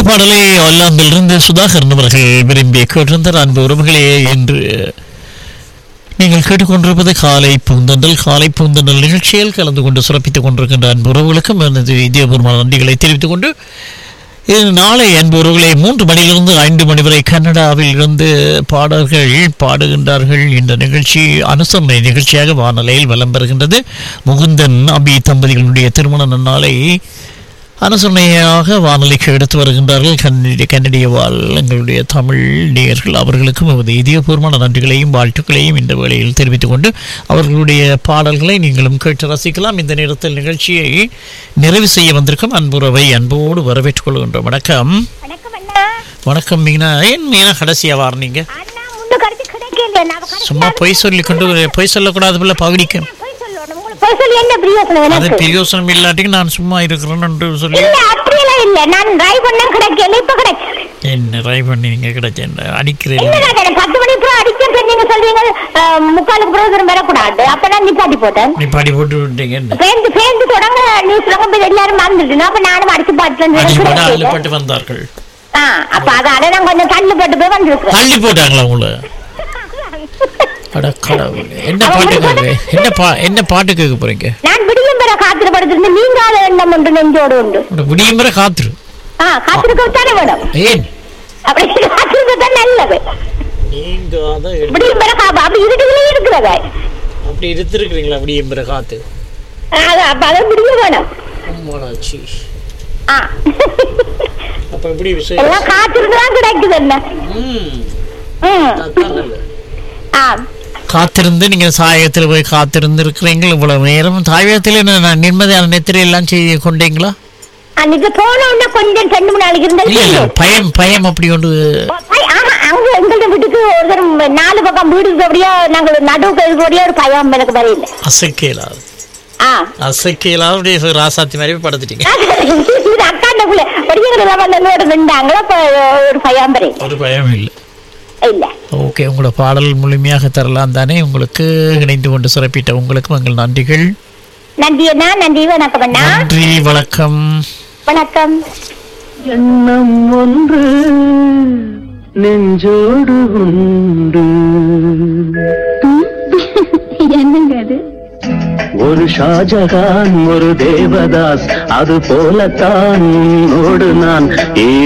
பாடலை ஒல்லாந்திலிருந்து சுதாகரன் அவர்கள் விரும்பி கேட்டிருந்தார் அன்பு உறவுகளே என்று நீங்கள் கேட்டுக்கொண்டிருப்பது காலை பூந்தண்டல் காலை பூந்தண்டல் நிகழ்ச்சியில் கலந்து கொண்டு சிறப்பித்துக் கொண்டிருக்கின்ற அன்பு உறவுகளுக்கும் எனது இதயபூர்வமான நன்றிகளை தெரிவித்துக் கொண்டு இது நாளை அன்பு உறவுகளே மூன்று மணியிலிருந்து ஐந்து மணி வரை கன்னடாவில் இருந்து பாடல்கள் பாடுகின்றார்கள் இந்த நிகழ்ச்சி அனுசரணை நிகழ்ச்சியாக வானொலியில் வலம் பெறுகின்றது முகுந்தன் அபி தம்பதிகளுடைய திருமண நன்னாளை அனுசரணையாக வானொலிக்கு எடுத்து வருகின்றார்கள் கன்னடிய கன்னடிய வாழ் எங்களுடைய தமிழ் நேயர்கள் அவர்களுக்கும் எமது இதயபூர்வமான நன்றிகளையும் வாழ்த்துக்களையும் இந்த வேளையில் தெரிவித்துக் கொண்டு அவர்களுடைய பாடல்களை நீங்களும் கேட்டு ரசிக்கலாம் இந்த நேரத்தில் நிகழ்ச்சியை நிறைவு செய்ய வந்திருக்கும் அன்புறவை அன்போடு வரவேற்றுக் கொள்கின்றோம் வணக்கம் வணக்கம் அண்ணா வணக்கம் மீனா ஏன் மீனா கடைசியா வாரீங்க அண்ணா முன்னு கருத்து கிடைக்கல நான் கடைசியா சும்மா பொய் சொல்லி கொண்டு பொய் சொல்லக்கூடாது போல பகுடிக்க பொய் சொல்லணும் உங்களுக்கு பொய் சொல்லி என்ன பிரயோசனம் அது எனக்கு பிரியோசனம் இல்லாட்டிக்கு நான் சும்மா இருக்கிறேன்னு என்று சொல்லி இல்ல அப்படியெல்லாம் இல்ல நான் டிரைவ் பண்ண கிடைக்கல இப்ப கிடைக்கல என்ன ட்ரை பண்ணி நீங்க கிடைச்சேன் அடிக்கிறேன் இல்ல நான் பத்து மணி அப்புறம் அடிச்சேன் நீங்க சொல்றீங்க அஹ், முக்காலுக்கு பிறகு வரக்கூடாது அப்ப நான் நிப்பாட்டி போட்டேன் நீ பாடி போட்டு விட்டீங்க என்ன பேருந்து பேருந்து தொடங்க நியூஸ் போய் எல்லாரும் மறந்துட்டு அப்ப நானும் அடிச்சு அடிப்பட்டு பாட்டுல அள்ளிப்பட்டு வந்தார்கள் ஆ அப்ப அதால நான் கொஞ்சம் தள்ளி போட்டு போய் வந்திருக்கிறேன் தள்ளி போட்டாங்களா உங்களை அட கடவுளே என்ன பாட்டு கேட்க என்ன பா என்ன பாட்டு கேட்க போறீங்க நான் விடியும் பெற காத்திரப்படுத்திருந்து நீங்காத எண்ணம் உண்டு நெஞ்சோடு உண்டு உனக்கு விடியும் வரை காத்துரு ஆ காத்திருக்க தானே வேணும் ஏன் அப்படி காத்திருக்க தான் நல்லது நீங்க அதான் விடியும் பெற காப்பா அப்படி இருக்குதுல இருக்கிறத அப்படி இருந்திருக்கிறீங்களா விடியும் வரை காத்து அது அப்ப அதை விடிய வேணும் அம்மாடாச்சி ஆ அப்ப எப்படி விஷயம் எல்லாம் காத்திருந்து தான் கிடைக்குது என்ன ம் ம் அதான் நல்லது. ஆ காத்திருந்து நீங்க சாயகத்தில் போய் காத்திருந்து இருக்கிறீங்க இவ்வளவு நேரம் தாயகத்தில் என்ன நிம்மதியான நெத்திரி எல்லாம் செய்து கொண்டீங்களா அன்னைக்கு போன உடனே கொஞ்சம் ரெண்டு மூணு நாளைக்கு இல்ல இல்ல இருந்தாலும் பயம் பயம் அப்படி ஒன்று அங்க எங்களோட வீட்டுக்கு ஒரு தரம் நாலு பக்கம் வீடு அப்படியே நாங்க நடுவுக்கு இருக்கிறபடியே ஒரு பயம் எனக்கு வரையில அசைக்கலாது ஆ அசைக்கலாது அப்படியே ராசாத்தி மாதிரி படுத்துட்டீங்க இது அக்காண்டக்குள்ள ஒடியங்களை வந்து நின்றாங்களோ அப்ப ஒரு பயம் வரையில ஒரு பயம் இல்லை இல்ல ஓகே உங்களோட பாடல் முழுமையாக தரலாம் தானே உங்களுக்கு இணைந்து கொண்டு சிறப்பிட்ட உங்களுக்கும் எங்கள் நன்றிகள் நன்றி அண்ணா நன்றி வணக்கம் அண்ணா நன்றி வணக்கம் வணக்கம் எண்ணம் ஒன்று நெஞ்சோடு உண்டு என்னங்க அது ஒரு ஷாஜகான் ஒரு தேவதாஸ் அது போலத்தான் உன்னோடு நான்